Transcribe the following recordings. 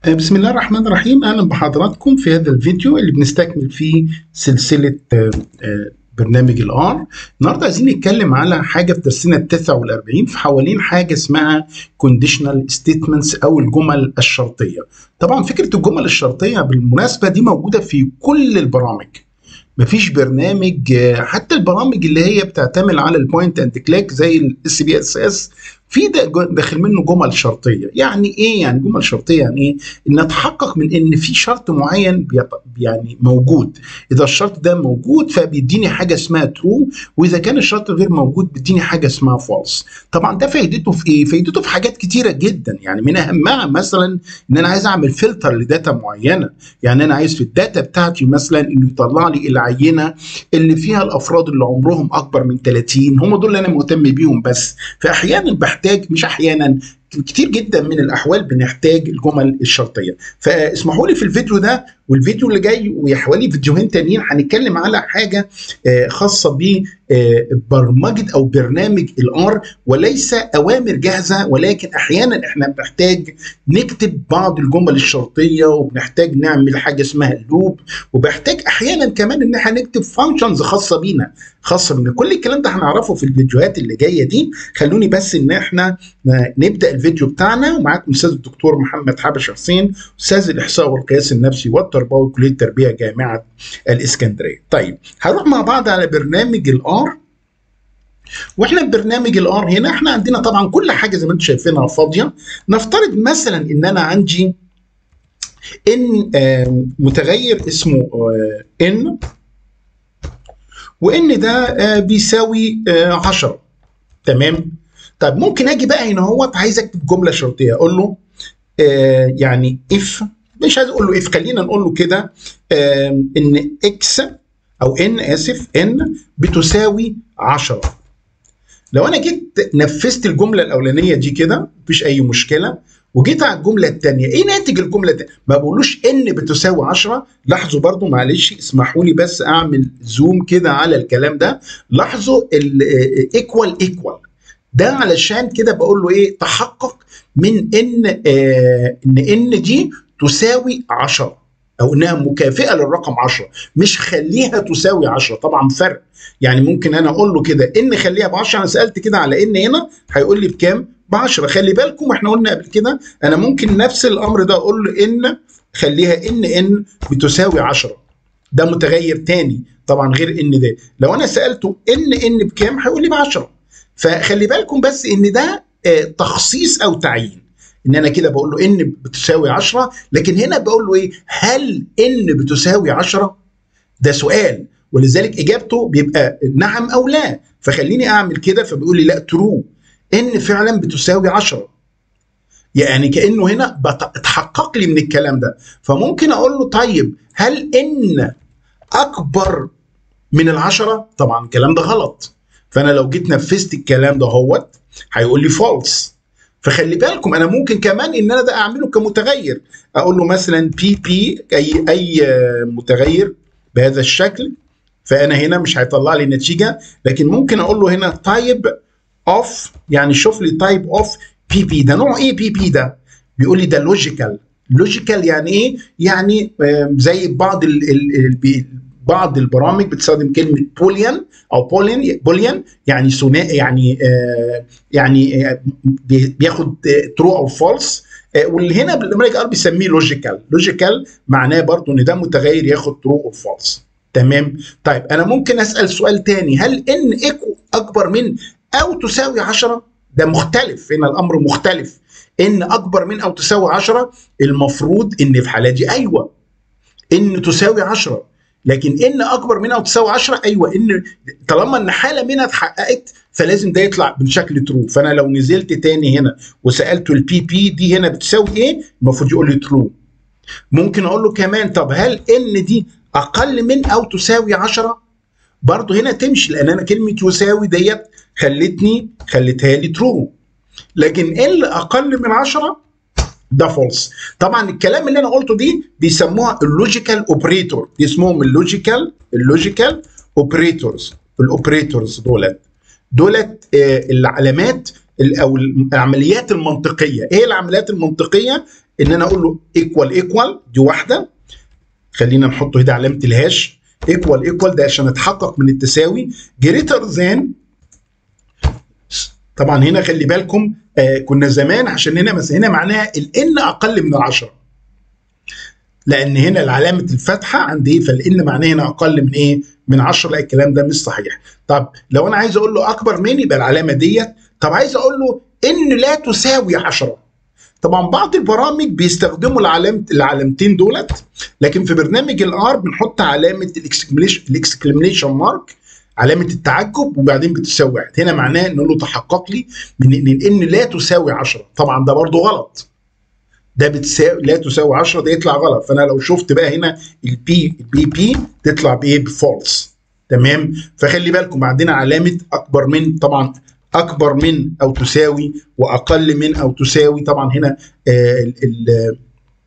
بسم الله الرحمن الرحيم اهلا بحضراتكم في هذا الفيديو اللي بنستكمل فيه سلسله آه، آه، برنامج الار النهارده عايزين نتكلم على حاجه في درسنا ال 49 في حوالين حاجه اسمها كونديشنال ستيتمنتس او الجمل الشرطيه طبعا فكره الجمل الشرطيه بالمناسبه دي موجوده في كل البرامج مفيش برنامج آه، حتى البرامج اللي هي بتعتمد على البوينت اند كليك زي الاس بي اس اس في ده جو- داخل منه جمل شرطيه يعني ايه يعني جمل شرطيه يعني ايه ان اتحقق من ان في شرط معين بيط- يعني موجود اذا الشرط ده موجود فبيديني حاجه اسمها ترو واذا كان الشرط غير موجود بيديني حاجه اسمها فالس طبعا ده فايدته في ايه فايدته في حاجات كتيره جدا يعني من اهمها مثلا ان انا عايز اعمل فلتر لداتا معينه يعني انا عايز في الداتا بتاعتي مثلا انه يطلع لي العينه اللي فيها الافراد اللي عمرهم اكبر من 30 هم دول اللي انا مهتم بيهم بس فاحيانا بحتاج مش احيانا كتير جدا من الاحوال بنحتاج الجمل الشرطيه فاسمحوا لي في الفيديو ده والفيديو اللي جاي وحوالي فيديوهين تانيين هنتكلم على حاجه آه، خاصه ببرمجه او برنامج الار وليس اوامر جاهزه ولكن احيانا احنا بنحتاج نكتب بعض الجمل الشرطيه وبنحتاج نعمل حاجه اسمها اللوب وبحتاج احيانا كمان ان احنا نكتب فانكشنز خاصه بينا خاصه بينا كل الكلام ده هنعرفه في الفيديوهات اللي جايه دي خلوني بس ان احنا نبدا الفيديو بتاعنا ومعاكم استاذ الدكتور محمد حبش حسين استاذ الاحصاء والقياس النفسي والتربوي كليه التربيه جامعه الاسكندريه. طيب هنروح مع بعض على برنامج الار واحنا في برنامج الار هنا احنا عندنا طبعا كل حاجه زي ما انتم شايفينها فاضيه نفترض مثلا ان انا عندي ان آه، متغير اسمه آه، ان وان ده آه، بيساوي 10 تمام طيب ممكن اجي بقى هنا اهوت عايز اكتب جمله شرطيه اقول له آه يعني اف مش عايز اقول له اف خلينا نقول له كده آه ان اكس او ان اسف ان بتساوي 10 لو انا جيت نفذت الجمله الاولانيه دي كده مفيش اي مشكله وجيت على الجمله الثانيه ايه ناتج الجمله التانية؟ ما بقولوش ان بتساوي 10 لاحظوا برضو معلش اسمحوا لي بس اعمل زوم كده على الكلام ده لاحظوا الايكوال ايكوال ده علشان كده بقول له ايه تحقق من ان آه ان ان دي تساوي 10 او انها مكافئه للرقم 10 مش خليها تساوي 10 طبعا فرق يعني ممكن انا اقول له كده ان خليها ب 10 انا سالت كده على ان هنا هيقول لي بكام؟ ب 10 خلي بالكم احنا قلنا قبل كده انا ممكن نفس الامر ده اقول له ان خليها ان ان بتساوي 10 ده متغير تاني طبعا غير ان ده لو انا سالته ان ان بكام هيقول لي ب 10 فخلي بالكم بس ان ده آه، تخصيص او تعيين ان انا كده بقول له ان بتساوي 10 لكن هنا بقول له ايه هل ان بتساوي 10 ده سؤال ولذلك اجابته بيبقى نعم او لا فخليني اعمل كده فبيقول لي لا ترو ان فعلا بتساوي 10 يعني كانه هنا بت- اتحقق لي من الكلام ده فممكن اقول له طيب هل ان اكبر من العشرة طبعا الكلام ده غلط فانا لو جيت نفذت الكلام ده هوت هيقول لي فولس فخلي بالكم انا ممكن كمان ان انا ده اعمله كمتغير اقول له مثلا بي بي اي اي آه، متغير بهذا الشكل فانا هنا مش هيطلع لي نتيجه لكن ممكن اقول له هنا تايب اوف يعني شوف لي تايب اوف بي بي ده نوع ايه بي بي ده بيقول لي ده لوجيكال لوجيكال يعني ايه يعني آه، زي بعض ال ال ال بعض البرامج بتستخدم كلمه بوليان او بولين بوليان يعني ثنائي يعني آه يعني آه بي- بياخد ترو او فولس واللي هنا بالامريكا ار بيسميه لوجيكال لوجيكال معناه برضو ان ده متغير ياخد ترو او فولس تمام طيب انا ممكن اسال سؤال تاني هل ان ايكو اكبر من او تساوي 10 ده مختلف هنا الامر مختلف ان اكبر من او تساوي 10 المفروض ان في الحاله دي ايوه ان تساوي 10 لكن ان اكبر من او تساوي 10 ايوه ان طالما ان حاله منها اتحققت فلازم ده يطلع بشكل ترو فانا لو نزلت تاني هنا وسالته البي بي دي هنا بتساوي ايه المفروض يقول لي ترو ممكن اقول له كمان طب هل ان دي اقل من او تساوي 10 برضه هنا تمشي لان انا كلمه يساوي ديت خلتني خلتها لي ترو لكن ال اقل من 10 ده فولس طبعا الكلام اللي انا قلته دي بيسموها اللوجيكال اوبريتور دي اسمهم اللوجيكال اللوجيكال اوبريتورز الاوبريتورز دولت دولت آه، العلامات ال- او العمليات المنطقيه ايه العمليات المنطقيه ان انا اقول له ايكوال ايكوال دي واحده خلينا نحطه هنا علامه الهاش ايكوال ايكوال ده عشان اتحقق من التساوي جريتر ذان طبعا هنا خلي بالكم آه كنا زمان عشان هنا بس هنا معناها الان اقل من العشرة لان هنا علامه الفتحه عند ايه فالان معناها هنا اقل من ايه من 10 لا الكلام ده مش صحيح طب لو انا عايز اقول له اكبر من يبقى العلامه ديت طب عايز اقول له ان لا تساوي 10 طبعا بعض البرامج بيستخدموا العلامه العلامتين دولت لكن في برنامج الار بنحط علامه الاكسكليميشن مارك علامه التعجب وبعدين بتساوي واحد هنا معناه نقول له تحقق لي من ان ان لا تساوي 10 طبعا ده برضو غلط ده بتساوي لا تساوي 10 ده يطلع غلط فانا لو شفت بقى هنا البي البي بي تطلع بايه بفولس تمام فخلي بالكم عندنا علامه اكبر من طبعا اكبر من او تساوي واقل من او تساوي طبعا هنا آه ال ال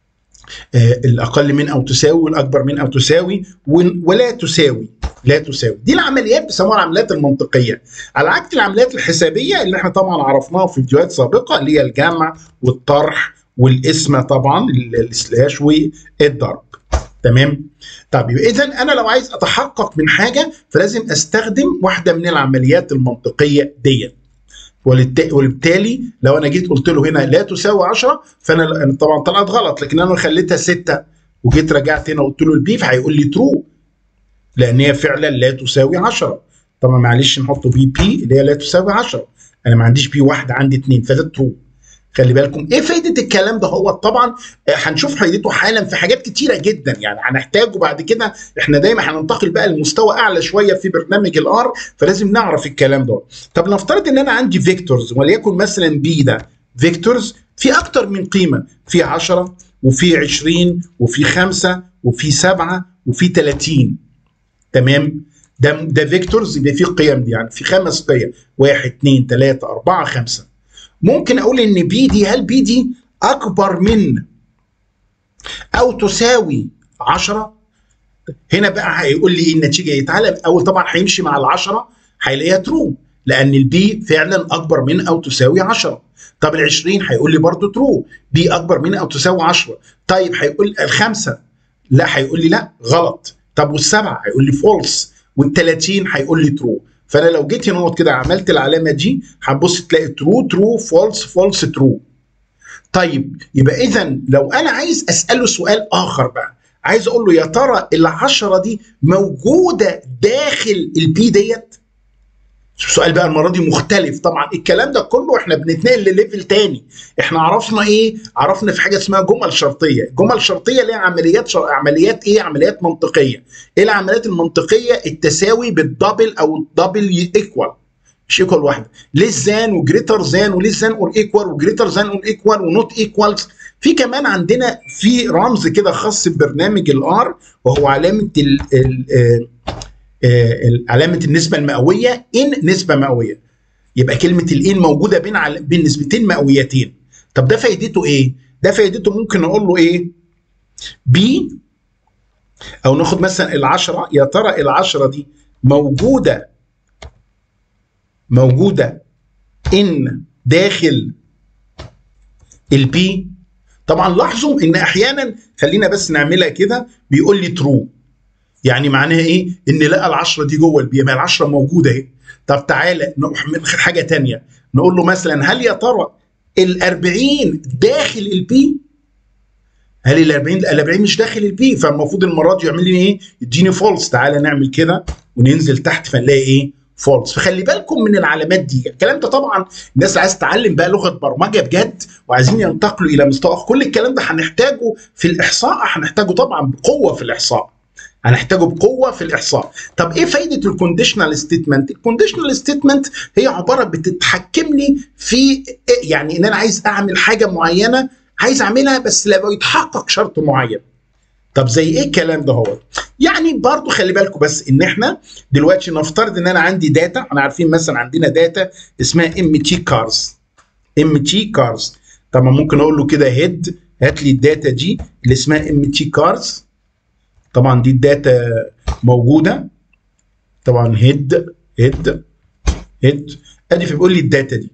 آه الاقل من او تساوي والاكبر من او تساوي ولا تساوي لا تساوي دي العمليات بيسموها العمليات المنطقيه على عكس العمليات الحسابيه اللي احنا طبعا عرفناها في فيديوهات سابقه اللي هي الجمع والطرح والقسمه طبعا السلاش والضرب تمام طب اذا انا لو عايز اتحقق من حاجه فلازم استخدم واحده من العمليات المنطقيه ديت وبالتالي لو انا جيت قلت له هنا لا تساوي 10 فانا طبعا طلعت غلط لكن انا خليتها 6 وجيت رجعت هنا قلت له البي فهيقول لي ترو لان هي فعلا لا تساوي 10 طبعا معلش نحطه بي بي اللي هي لا تساوي 10 انا ما عنديش بي واحده عندي اثنين فده ترو خلي بالكم ايه فايده الكلام ده هو طبعا هنشوف فايدته حالا في حاجات كتيره جدا يعني هنحتاجه بعد كده احنا دايما هننتقل بقى لمستوى اعلى شويه في برنامج الار فلازم نعرف الكلام ده طب نفترض ان انا عندي فيكتورز وليكن مثلا بي ده فيكتورز في اكتر من قيمه في 10 وفي 20 وفي 5 وفي 7 وفي 30 تمام ده ده فيكتورز يبقى فيه قيم دي يعني في خمس قيم 1 2 3 4 5 ممكن اقول ان بي دي هل بي دي اكبر من او تساوي 10 هنا بقى هيقول لي ايه النتيجه ايه تعالى اول طبعا هيمشي مع ال10 هيلاقيها ترو لان البي فعلا اكبر من او تساوي 10 طب ال20 هيقول لي برضه ترو بي اكبر من او تساوي 10 طيب هيقول الخمسه لا هيقول لي لا غلط طب والسبعه هيقول لي فولس وال30 هيقول لي ترو فانا لو جيت هنا كده عملت العلامه دي هتبص تلاقي ترو ترو فولس فولس ترو طيب يبقى اذا لو انا عايز اساله سؤال اخر بقى عايز اقول له يا ترى العشرة دي موجوده داخل البي ديت السؤال بقى المره دي مختلف طبعا الكلام ده كله احنا بنتنقل لليفل تاني احنا عرفنا ايه عرفنا في حاجه اسمها جمل شرطيه جمل شرطيه اللي هي عمليات شر... عمليات ايه عمليات منطقيه ايه العمليات المنطقيه التساوي بالدبل او الدبل ايكوال مش ايكوال واحده ليس ذان وجريتر ذان وليس ذان اور ايكوال وجريتر ذان اور ايكوال ونوت ايكوالز في كمان عندنا في رمز كده خاص ببرنامج الار وهو علامه ال ال علامه النسبه المئويه ان نسبه مئويه يبقى كلمه الان موجوده بين عل... بين نسبتين مئويتين طب ده فايدته ايه ده فايدته ممكن اقول له ايه بي او ناخد مثلا العشرة يا ترى العشرة دي موجودة موجودة ان داخل البي طبعا لاحظوا ان احيانا خلينا بس نعملها كده بيقول لي ترو يعني معناها ايه؟ ان لقى العشره دي جوه البي ما العشره موجوده اهي. طب تعالى نروح حاجه تانية نقول له مثلا هل يا ترى ال 40 داخل البي؟ هل ال 40 ال 40 مش داخل البي فالمفروض المره دي يعمل لي ايه؟ يديني فولس تعالى نعمل كده وننزل تحت فنلاقي ايه؟ فولس فخلي بالكم من العلامات دي الكلام ده طبعا الناس عايز تتعلم بقى لغه برمجه بجد وعايزين ينتقلوا الى مستوى كل الكلام ده هنحتاجه في الاحصاء هنحتاجه طبعا بقوه في الاحصاء هنحتاجه بقوه في الاحصاء طب ايه فايده الكونديشنال ستيتمنت الكونديشنال ستيتمنت هي عباره بتتحكم لي في يعني ان انا عايز اعمل حاجه معينه عايز اعملها بس لو يتحقق شرط معين طب زي ايه الكلام ده هو يعني برضو خلي بالكم بس ان احنا دلوقتي نفترض ان انا عندي داتا احنا عارفين مثلا عندنا داتا اسمها ام تي كارز ام تي كارز طبعا ممكن اقول له كده هيد هات لي الداتا دي اللي اسمها ام تي كارز طبعا دي الداتا موجوده طبعا هيد هيد هيد ادي فبيقول لي الداتا دي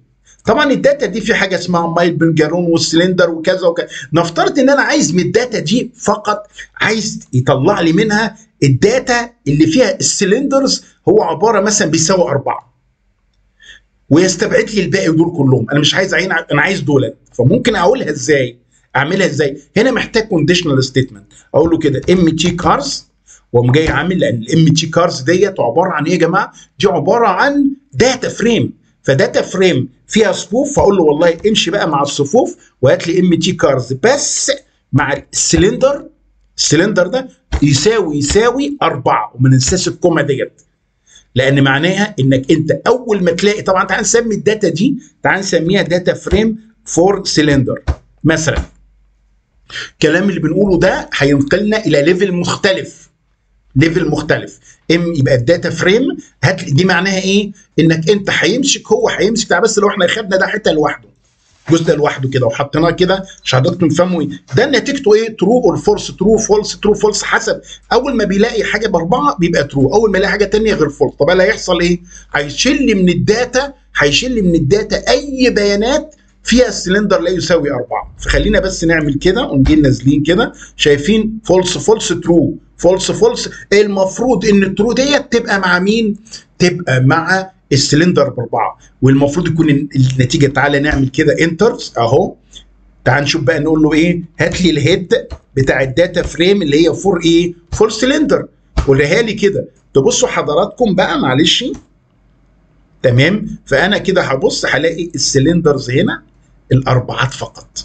طبعا الداتا دي في حاجه اسمها مايل بنجارون والسلندر وكذا وكذا نفترض ان انا عايز من الداتا دي فقط عايز يطلع لي منها الداتا اللي فيها السلندرز هو عباره مثلا بيساوي اربعه ويستبعد لي الباقي دول كلهم انا مش عايز عين انا عايز دول فممكن اقولها ازاي اعملها ازاي هنا محتاج كونديشنال ستيتمنت اقول له كده ام تي كارز واقوم جاي عامل لان الام تي كارز ديت عباره عن ايه يا جماعه دي عباره عن داتا فريم فداتا فريم فيها صفوف فاقول له والله امشي بقى مع الصفوف وهات لي ام تي كارز بس مع السلندر السلندر ده يساوي يساوي أربعة وما ننساش الكومة ديت لأن معناها إنك أنت أول ما تلاقي طبعا تعال نسمي الداتا دي تعال نسميها داتا فريم فور سلندر مثلا الكلام اللي بنقوله ده هينقلنا إلى ليفل مختلف ليفل مختلف ام يبقى الداتا فريم هات دي معناها ايه؟ انك انت هيمسك هو هيمسك بس لو احنا خدنا ده حته لوحده الجزء ده لوحده كده وحطيناه كده عشان حضراتكم تفهموا ايه ده نتيجته ايه ترو اور فولس ترو فولس ترو فولس حسب اول ما بيلاقي حاجه باربعه بيبقى ترو اول ما يلاقي حاجه ثانيه غير فولس طب اللي هيحصل ايه هيشيل من الداتا هيشيل من الداتا اي بيانات فيها السلندر لا يساوي أربعة فخلينا بس نعمل كده ونجي نازلين كده شايفين فولس فولس ترو فولس فولس المفروض ان الترو ديت تبقى مع مين تبقى مع السلندر باربعه والمفروض يكون النتيجه تعالى نعمل كده انترز اهو تعال نشوف بقى نقول له ايه هات لي الهيد بتاع الداتا فريم اللي هي فور ايه فور سلندر وريها لي كده تبصوا حضراتكم بقى معلش تمام فانا كده هبص هلاقي السلندرز هنا الاربعات فقط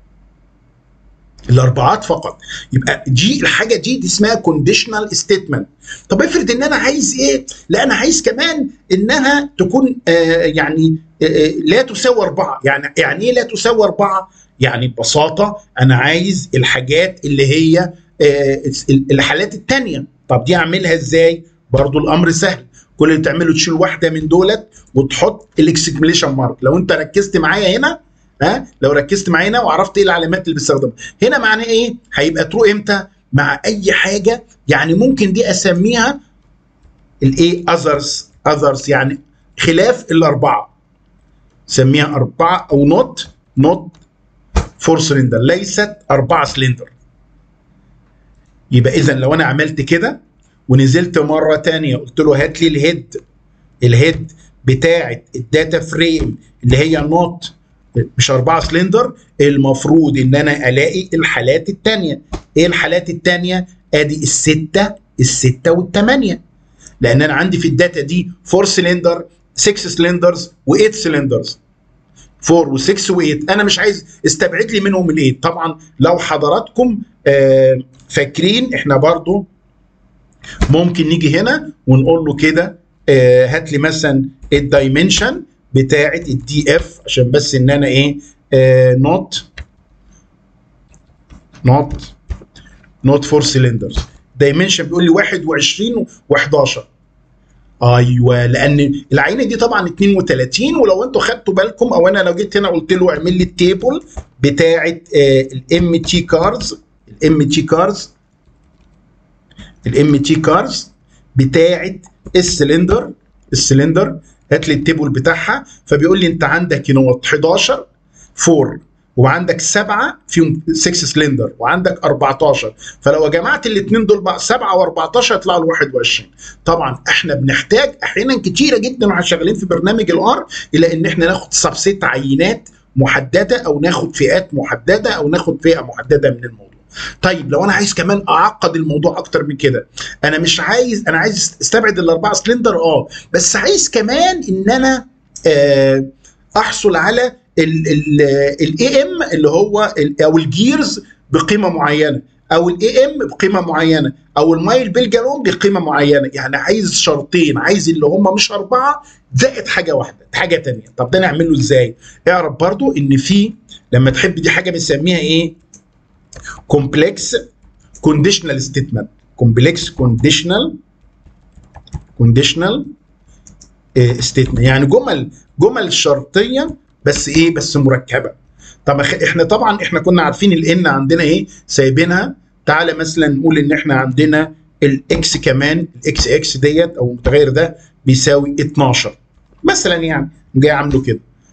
الاربعات فقط يبقى دي الحاجه دي, دي اسمها كونديشنال ستيتمنت طب افرض ان انا عايز ايه لا انا عايز كمان انها تكون آه يعني آه لا تساوي اربعه يعني يعني ايه لا تساوي اربعه يعني ببساطه انا عايز الحاجات اللي هي آه الحالات الثانيه طب دي اعملها ازاي برضو الامر سهل كل اللي تعمله تشيل واحده من دولت وتحط الاكسكميليشن مارك لو انت ركزت معايا هنا ها لو ركزت معانا وعرفت ايه العلامات اللي بيستخدمها هنا معناه ايه هيبقى ترو امتى مع اي حاجه يعني ممكن دي اسميها الايه اذرز اذرز يعني خلاف الاربعه سميها اربعه او نوت نوت فور سلندر ليست اربعه سلندر يبقى اذا لو انا عملت كده ونزلت مره تانية قلت له هات لي الهيد الهيد بتاعه الداتا فريم اللي هي نوت مش أربعة سلندر المفروض إن أنا ألاقي الحالات التانية إيه الحالات التانية؟ أدي الستة الستة والثمانية لأن أنا عندي في الداتا دي 4 سلندر 6 سلندرز و8 سلندرز 4 و6 و8 أنا مش عايز استبعد لي منهم ال8 طبعا لو حضراتكم آه فاكرين إحنا برضو ممكن نيجي هنا ونقول له كده آه هات لي مثلا الدايمنشن بتاعه الدي اف عشان بس ان انا ايه نوت نوت نوت فور سلندرز دايمنشن بيقول لي 21 و11 ايوه لان العينه دي طبعا 32 ولو انتوا خدتوا بالكم او انا لو جيت هنا قلت له اعمل لي التيبل بتاعه الام تي كارز الام تي كارز الام تي كارز بتاعه السلندر السلندر هات لي التيبل بتاعها فبيقول لي انت عندك هنا 11 4 وعندك سبعه فيهم 6 سلندر وعندك 14 فلو جمعت الاثنين دول بقى 7 و14 يطلعوا ل 21 طبعا احنا بنحتاج احيانا كتيره جدا واحنا شغالين في برنامج الار الى ان احنا ناخد سبسيت عينات محدده او ناخد فئات محدده او ناخد فئه محدده من الموضوع طيب لو انا عايز كمان اعقد الموضوع اكتر من كده انا مش عايز انا عايز استبعد الاربعه سلندر اه بس عايز كمان ان انا آه احصل على الاي ام اللي هو او الجيرز بقيمه معينه او الاي ام بقيمه معينه او المايل بالجالون بقيمه معينه يعني عايز شرطين عايز اللي هم مش اربعه زائد حاجه واحده حاجه تانية طب ده نعمله ازاي اعرف برضو ان في لما تحب دي حاجه بنسميها ايه كومبلكس كونديشنال ستيتمنت كومبلكس كونديشنال كونديشنال ستيتمنت يعني جمل جمل شرطيه بس ايه بس مركبه طب احنا طبعا احنا كنا عارفين الان عندنا ايه سايبينها تعالى مثلا نقول ان احنا عندنا الاكس كمان الاكس اكس ديت او المتغير ده بيساوي 12 مثلا يعني جاي عامله كده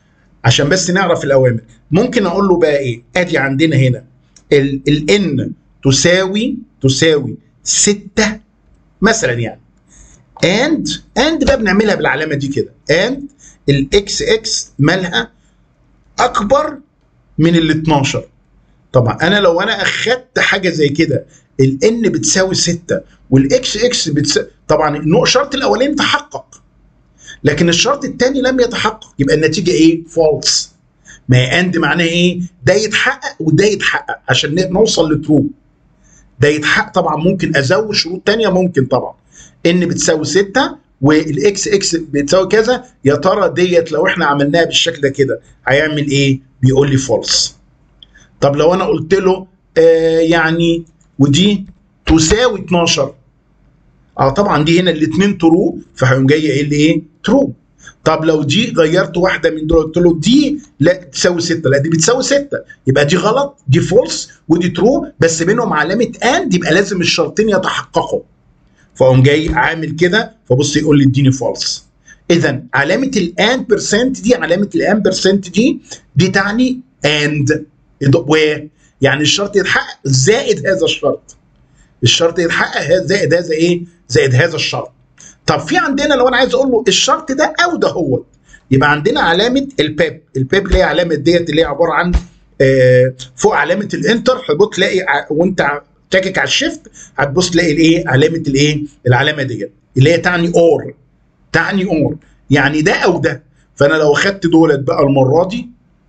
عشان بس نعرف الاوامر ممكن اقول له بقى ايه ادي عندنا هنا الان تساوي تساوي 6 مثلا يعني اند اند بقى بنعملها بالعلامه دي كده اند الاكس اكس مالها اكبر من ال 12 طبعا انا لو انا اخدت حاجه زي كده الان بتساوي 6 والاكس اكس بتساوي طبعا الشرط الاولاني تحقق لكن الشرط الثاني لم يتحقق يبقى النتيجه ايه فولس ما هي اند معناها ايه ده يتحقق وده يتحقق عشان نوصل لترو ده يتحقق طبعا ممكن ازود شروط ثانيه ممكن طبعا ان بتساوي 6 والاكس اكس بتساوي كذا يا ترى ديت لو احنا عملناها بالشكل ده كده هيعمل ايه بيقول لي فولس طب لو انا قلت له آه يعني ودي تساوي 12 اه طبعا دي هنا الاثنين ترو فهيقوم جاي قايل لي ايه ترو طب لو دي غيرت واحده من دول قلت له دي لا تساوي 6 لا دي بتساوي 6 يبقى دي غلط دي فولس ودي ترو بس بينهم علامه اند يبقى لازم الشرطين يتحققوا فاقوم جاي عامل كده فبص يقول لي اديني فولس اذا علامه الان بيرسنت دي علامه الان بيرسنت دي دي تعني اند و يعني الشرط يتحقق زائد هذا الشرط الشرط يتحقق زائد هذا ايه زائد هذا الشرط طب في عندنا لو انا عايز اقول له الشرط ده او ده هو يبقى عندنا علامه الباب الباب اللي هي علامه ديت اللي هي عباره عن آه فوق علامه الانتر هتبص تلاقي وانت تاكك على الشيفت هتبص تلاقي الايه علامه الايه العلامه ديت اللي هي تعني اور تعني اور يعني ده او ده فانا لو اخدت دولت بقى المره دي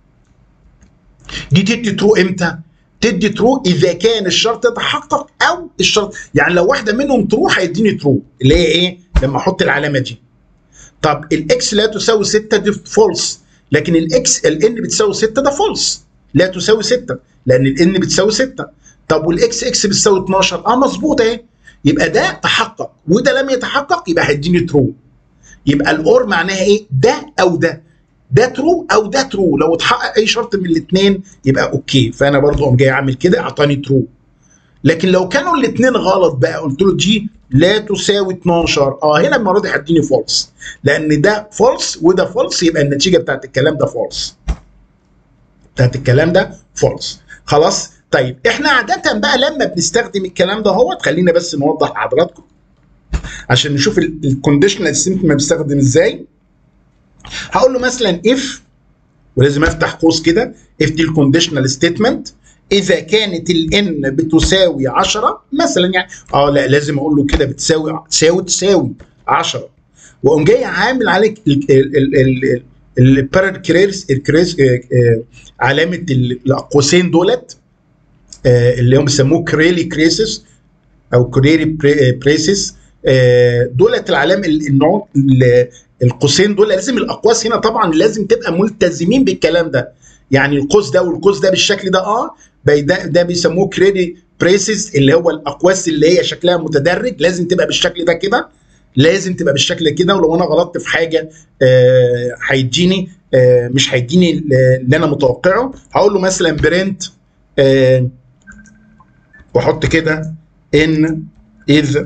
دي تدي ترو امتى؟ تدي ترو اذا كان الشرط يتحقق او الشرط يعني لو واحده منهم ترو هيديني ترو اللي هي ايه؟ لما احط العلامه دي. طب الاكس لا تساوي 6 دي فولس لكن الاكس الان بتساوي 6 ده فولس لا تساوي 6 لان الان بتساوي 6 طب والاكس اكس بتساوي 12 اه مظبوط اهي يبقى ده تحقق وده لم يتحقق يبقى هيديني ترو يبقى الاور معناها ايه؟ ده او ده ده ترو او ده ترو لو اتحقق اي شرط من الاثنين يبقى اوكي فانا برضو قوم جاي اعمل كده اعطاني ترو لكن لو كانوا الاثنين غلط بقى قلت له دي لا تساوي 12 اه هنا المره دي هتديني فولس لان ده فولس وده فولس يبقى النتيجه بتاعت الكلام ده فولس بتاعت الكلام ده فولس خلاص طيب احنا عاده بقى لما بنستخدم الكلام ده هو خلينا بس نوضح لحضراتكم عشان نشوف الكونديشنال ستيتمنت بيستخدم ازاي هقول له مثلا اف ولازم افتح قوس كده اف دي الكونديشنال ستيتمنت اذا كانت الان بتساوي 10 مثلا يعني اه لا لازم اقول له كده بتساوي تساوي تساوي 10 واقوم جاي عامل عليك البارل كريس الكريس علامه القوسين دولت اللي هم بيسموه كريلي كريسس او كريلي بريسس دولت العلامه النوع القوسين دول لازم الاقواس هنا طبعا لازم تبقى ملتزمين بالكلام ده يعني القوس ده والقوس ده بالشكل ده اه ده, ده بيسموه كريدي بريسز اللي هو الاقواس اللي هي شكلها متدرج لازم تبقى بالشكل ده كده لازم تبقى بالشكل كده ولو انا غلطت في حاجه هيديني آه آه مش هيديني اللي انا متوقعه هقول له مثلا برنت آه واحط كده ان اذ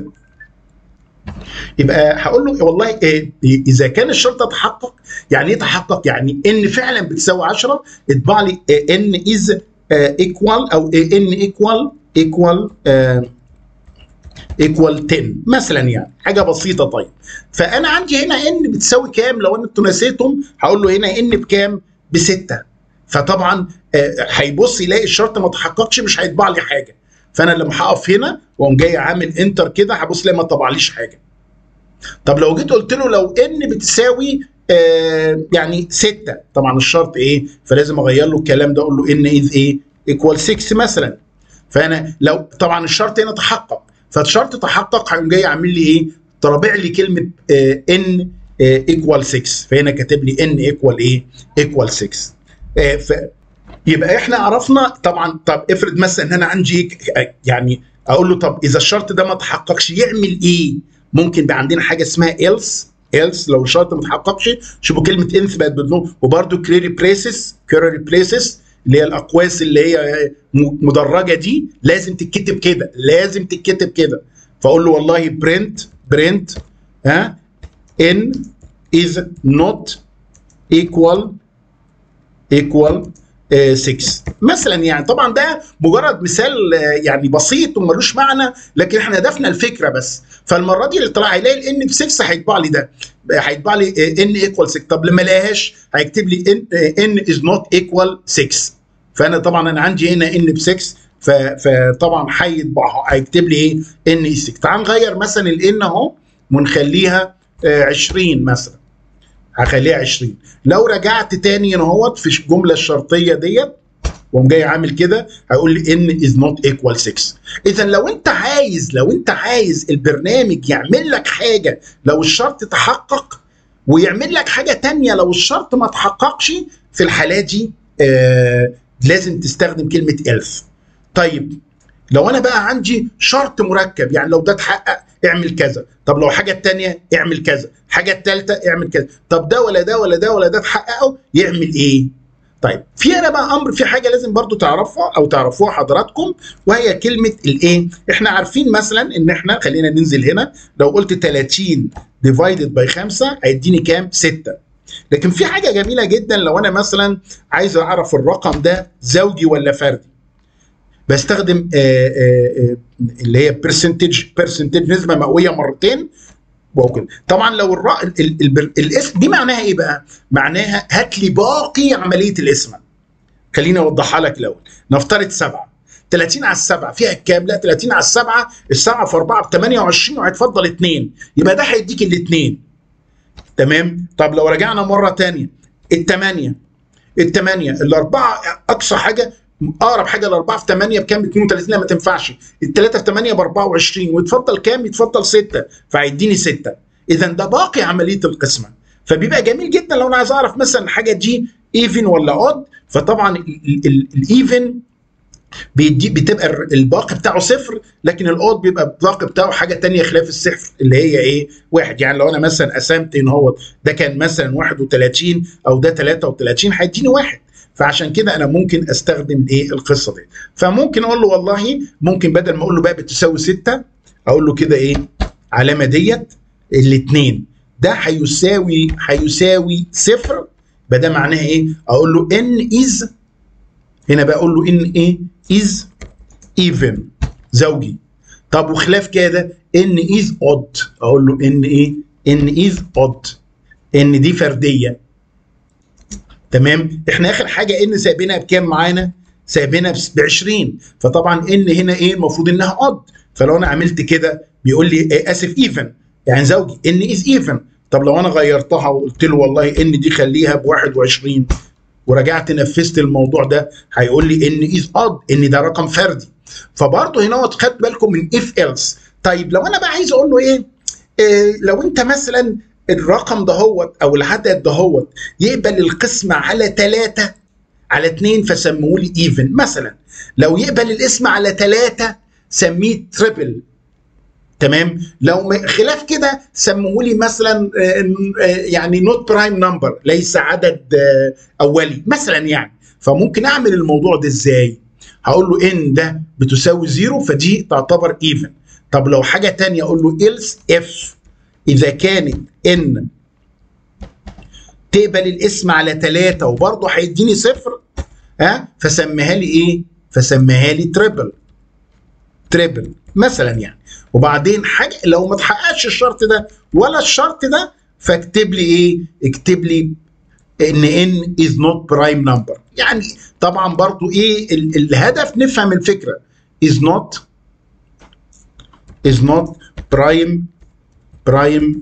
يبقى هقول له والله إيه اذا كان الشرط تحقق يعني ايه تحقق؟ يعني ان فعلا بتساوي 10 اطبع لي ان از ايكوال او ان ايكوال ايكوال ايكوال 10 مثلا يعني حاجه بسيطه طيب فانا عندي هنا ان بتساوي كام لو انا انتوا نسيتم هقول له هنا ان بكام؟ بسته فطبعا هيبص يلاقي الشرط ما تحققش مش هيطبع لي حاجه فانا لما هقف هنا واقوم جاي عامل انتر كده هبص لي ما طبعليش حاجه طب لو جيت قلت له لو ان بتساوي آه يعني 6 طبعا الشرط ايه فلازم اغير له الكلام ده اقول له ان از ايه ايكوال 6 مثلا فانا لو طبعا الشرط هنا تحقق فالشرط تحقق هيقوم جاي عامل لي ايه طرابع لي كلمه ان ايكوال 6 فهنا كاتب لي ان ايكوال ايه ايكوال 6 آه ف يبقى احنا عرفنا طبعا طب افرض مثلا ان انا عندي يعني اقول له طب اذا الشرط ده ما تحققش يعمل ايه؟ ممكن بقى عندنا حاجه اسمها else else لو الشرط ما تحققش شوفوا كلمه انث بقت بدون وبرده كريري بريسس كريري بريسس اللي هي الاقواس اللي هي مدرجه دي لازم تتكتب كده لازم تتكتب كده فاقول له والله برنت برنت ها ان is not equal equal 6 مثلا يعني طبعا ده مجرد مثال يعني بسيط وملوش معنى لكن احنا هدفنا الفكره بس فالمره دي اللي طلع هيلاقي الان ب 6 هيطبع لي ده هيطبع لي ان ايكوال 6 طب لما لقاهاش هيكتب لي ان ان از نوت ايكوال 6 فانا طبعا انا عندي هنا ان ب 6 فطبعا هيطبعها هيكتب لي ايه ان اي 6 تعال نغير مثلا الان اهو ونخليها 20 مثلا هخليها 20 لو رجعت تاني هنا اهوت في الجمله الشرطيه ديت وقوم جاي عامل كده هيقول لي ان از نوت ايكوال 6 اذا لو انت عايز لو انت عايز البرنامج يعمل لك حاجه لو الشرط تحقق ويعمل لك حاجه تانية لو الشرط ما تحققش في الحاله دي آه لازم تستخدم كلمه else طيب لو انا بقى عندي شرط مركب يعني لو ده اتحقق اعمل كذا طب لو حاجه الثانيه اعمل كذا الحاجه الثالثه اعمل كذا طب ده ولا ده ولا ده ولا ده اتحققوا يعمل ايه طيب في هنا بقى امر في حاجه لازم برضو تعرفها او تعرفوها حضراتكم وهي كلمه الايه احنا عارفين مثلا ان احنا خلينا ننزل هنا لو قلت 30 ديفايدد باي 5 هيديني كام 6 لكن في حاجه جميله جدا لو انا مثلا عايز اعرف الرقم ده زوجي ولا فردي بستخدم آآ آآ اللي هي برسنتج برسنتج نسبه مئويه مرتين وكده طبعا لو الرا... ال... ال... الاسم دي معناها ايه بقى؟ معناها هات لي باقي عمليه الاسم خليني اوضحها لك الاول نفترض سبعه 30 على السبعه فيها كام؟ لا 30 على السبعه السبعه في 4 ب 28 وهيتفضل 2 يبقى ده هيديك الاثنين تمام؟ طب لو رجعنا مره ثانيه الثمانيه الثمانيه الاربعه اقصى حاجه اقرب حاجه الاربعه في 8 بكام؟ ب 32 لا ما تنفعش الثلاثه في 8 ب 24 ويتفضل كام؟ يتفضل 6 فهيديني 6 اذا ده باقي عمليه القسمه فبيبقى جميل جدا لو انا عايز اعرف مثلا الحاجه دي ايفن ولا اود فطبعا الايفن بيدي بتبقى الباقي بتاعه صفر لكن الاود بيبقى الباقي بتاعه حاجه تانية خلاف الصفر اللي هي ايه؟ واحد يعني لو انا مثلا قسمت ان هو ده كان مثلا 31 او ده 33 هيديني واحد فعشان كده انا ممكن استخدم ايه القصه دي فممكن اقول له والله ممكن بدل ما اقول له بقى بتساوي 6 اقول له كده ايه علامه ديت الاثنين ده هيساوي هيساوي صفر يبقى ده معناها ايه اقول له ان از هنا بقى اقول له ان ايه از ايفن زوجي طب وخلاف كده ان از اود اقول له ان ايه ان از اود ان دي فرديه تمام احنا اخر حاجه ان سايبينها بكام معانا سايبينها ب 20 فطبعا ان هنا ايه المفروض انها اود فلو انا عملت كده بيقول لي إيه اسف ايفن يعني زوجي ان از ايفن طب لو انا غيرتها وقلت له والله ان دي خليها ب 21 ورجعت نفذت الموضوع ده هيقول لي ان از اود ان ده رقم فردي فبرضه هنا خدت بالكم من اف ايلس طيب لو انا بقى عايز اقول له ايه, إيه لو انت مثلا الرقم دهوت او العدد دهوت يقبل القسمة على ثلاثة على اثنين فسموه لي ايفن مثلا لو يقبل الاسم على ثلاثة سميه تريبل تمام لو خلاف كده سموه لي مثلا يعني نوت برايم نمبر ليس عدد اولي مثلا يعني فممكن اعمل الموضوع ده ازاي هقول له ان ده بتساوي زيرو فدي تعتبر ايفن طب لو حاجه تانية اقول له else if اذا كانت ان تقبل الاسم على ثلاثة وبرضه هيديني صفر ها فسميها لي ايه؟ فسميها لي تريبل تريبل مثلا يعني وبعدين حاجه لو ما تحققش الشرط ده ولا الشرط ده فاكتب لي ايه؟ اكتب لي ان ان از نوت برايم نمبر يعني طبعا برضو ايه ال الهدف نفهم الفكره is not is not prime prime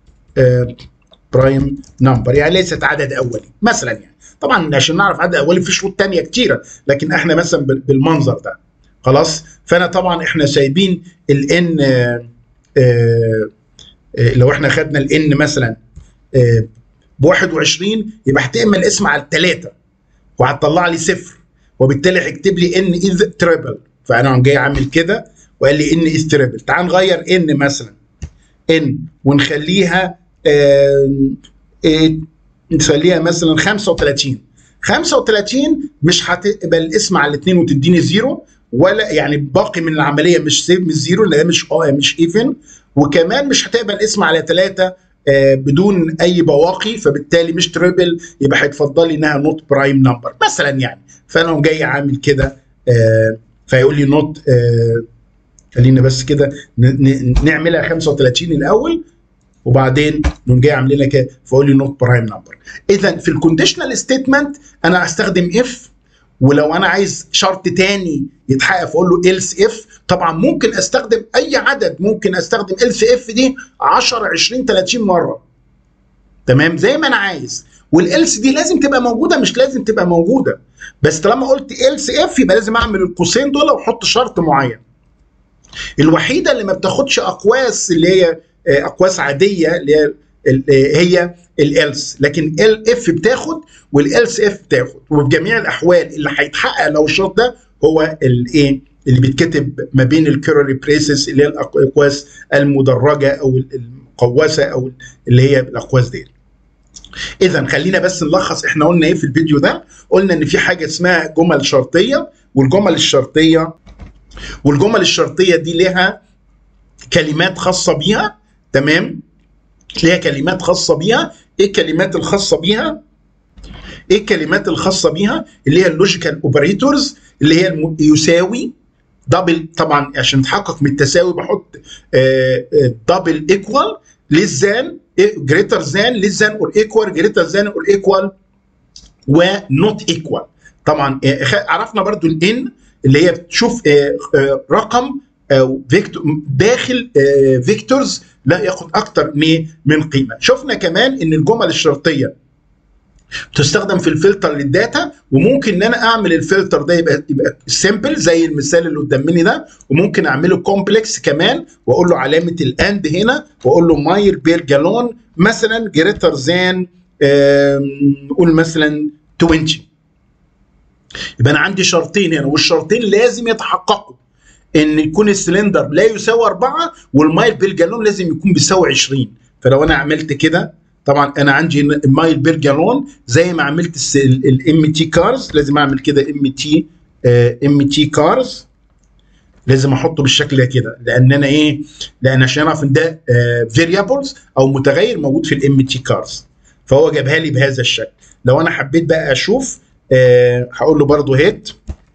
برايم نمبر يعني ليست عدد اولي مثلا يعني طبعا عشان نعرف عدد اولي في شروط تانية كتيره لكن احنا مثلا بالمنظر ده خلاص فانا طبعا احنا سايبين الان لو احنا خدنا الان مثلا ب 21 يبقى هتعمل الاسم على الثلاثه وهتطلع لي صفر وبالتالي هيكتب لي ان از تريبل فانا جاي عامل كده وقال لي ان از تريبل تعال نغير ان مثلا ان ونخليها آه آه نخليها مثلا 35 35 مش هتقبل الاسم على الاثنين وتديني زيرو ولا يعني باقي من العمليه مش سيف مش زيرو لان مش اه مش ايفن وكمان مش هتقبل اسم على ثلاثه آه بدون اي بواقي فبالتالي مش تريبل يبقى هيتفضل لي انها نوت برايم نمبر مثلا يعني فانا قوم جاي عامل كده آه فيقول لي نوت آه خلينا بس كده نعملها 35 الاول وبعدين نقوم جاي عاملينها كده فاقول لي نوت برايم نمبر اذا في الكونديشنال ستيتمنت انا هستخدم اف ولو انا عايز شرط تاني يتحقق فاقول له إلس اف طبعا ممكن استخدم اي عدد ممكن استخدم إلس اف دي 10 20 30 مره تمام زي ما انا عايز والإلس دي لازم تبقى موجوده مش لازم تبقى موجوده بس طالما قلت إلس اف يبقى لازم اعمل القوسين دول واحط شرط معين الوحيده اللي ما بتاخدش اقواس اللي هي اقواس عاديه اللي هي هي الالس لكن ال اف بتاخد والالس اف بتاخد وفي جميع الاحوال اللي هيتحقق لو الشرط ده هو الايه اللي بيتكتب ما بين الكيروري بريسس اللي هي الاقواس المدرجه او المقوسه او اللي هي الاقواس دي اذا خلينا بس نلخص احنا قلنا ايه في الفيديو ده قلنا ان في حاجه اسمها جمل شرطيه والجمل الشرطيه والجمل الشرطيه دي لها كلمات خاصه بيها تمام ليها كلمات خاصه بيها ايه الكلمات الخاصه بيها ايه الكلمات الخاصه بيها اللي هي اللوجيكال اوبريتورز اللي هي الم... يساوي دبل طبعا عشان نتحقق من التساوي بحط دبل ايكوال ليس ذان جريتر ذان ليس ذان اور ايكوال جريتر ذان اور ايكوال ونوت ايكوال طبعا عرفنا برضو الان اللي هي بتشوف رقم او فيكتور داخل فيكتورز لا ياخد اكتر من قيمه شفنا كمان ان الجمل الشرطيه بتستخدم في الفلتر للداتا وممكن ان انا اعمل الفلتر ده يبقى يبقى سيمبل زي المثال اللي قدام مني ده وممكن اعمله كومبلكس كمان واقول له علامه الاند هنا واقول له ماير بير جالون مثلا جريتر ذان نقول مثلا 20 يبقى انا عندي شرطين هنا والشرطين لازم يتحققوا ان يكون السلندر لا يساوي 4 والمايل بير جالون لازم يكون بيساوي 20 فلو انا عملت كده طبعا انا عندي المايل بير جالون زي ما عملت الام تي كارز لازم اعمل كده ام تي ام تي كارز لازم احطه بالشكل ده كده لان انا ايه لان عشان اعرف ان ده فيريبلز او متغير موجود في الام تي كارز فهو جابها لي بهذا الشكل لو انا حبيت بقى اشوف أه هقول له برضو هيت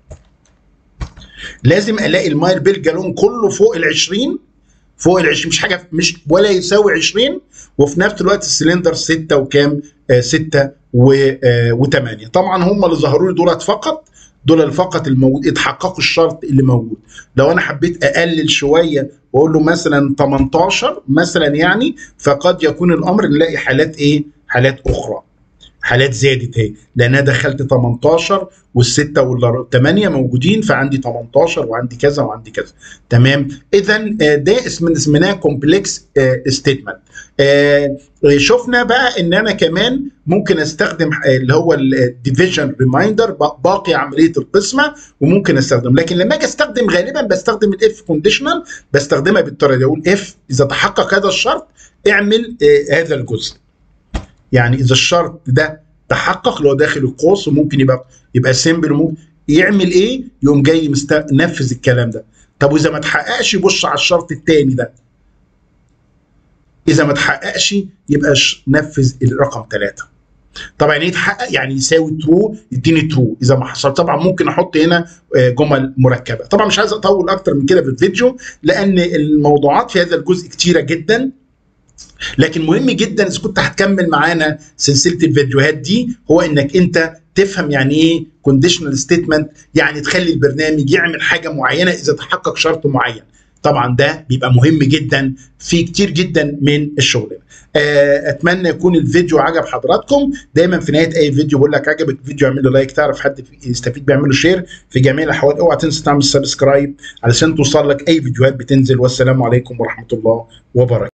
لازم الاقي المايل بير جالون كله فوق ال 20 فوق ال 20 مش حاجه مش ولا يساوي 20 وفي نفس الوقت السلندر 6 وكام 6 و8 طبعا هم اللي ظهروا لي دولت فقط دول اللي فقط الموجود اتحققوا الشرط اللي موجود لو انا حبيت اقلل شويه واقول له مثلا 18 مثلا يعني فقد يكون الامر نلاقي حالات ايه حالات اخرى حالات زادت اهي لان انا دخلت 18 والسته والثمانيه موجودين فعندي 18 وعندي كذا وعندي كذا تمام اذا ده اسمه اسمناه كومبلكس ستيتمنت شفنا بقى ان انا كمان ممكن استخدم اللي هو الديفيجن ريمايندر باقي عمليه القسمه وممكن استخدم لكن لما اجي استخدم غالبا بستخدم الاف كونديشنال بستخدمها بالطريقه دي اقول اف اذا تحقق هذا الشرط اعمل هذا الجزء يعني اذا الشرط ده تحقق لو داخل القوس وممكن يبقى يبقى سيمبل وممكن يعمل ايه؟ يقوم جاي نفذ الكلام ده. طب واذا ما تحققش يبص على الشرط الثاني ده. اذا ما تحققش يبقى نفذ الرقم ثلاثه. طبعا يعني يتحقق يعني يساوي ترو يديني ترو اذا ما حصل طبعا ممكن احط هنا جمل مركبه طبعا مش عايز اطول اكتر من كده في الفيديو لان الموضوعات في هذا الجزء كتيره جدا لكن مهم جدا اذا كنت هتكمل معانا سلسله الفيديوهات دي هو انك انت تفهم يعني ايه كونديشنال ستيتمنت يعني تخلي البرنامج يعمل حاجه معينه اذا تحقق شرط معين طبعا ده بيبقى مهم جدا في كتير جدا من الشغل اتمنى يكون الفيديو عجب حضراتكم دايما في نهايه اي فيديو بقول لك عجبك الفيديو اعمل له لايك تعرف حد يستفيد بيعمل له شير في جميع الاحوال اوعى تنسى تعمل سبسكرايب علشان توصل لك اي فيديوهات بتنزل والسلام عليكم ورحمه الله وبركاته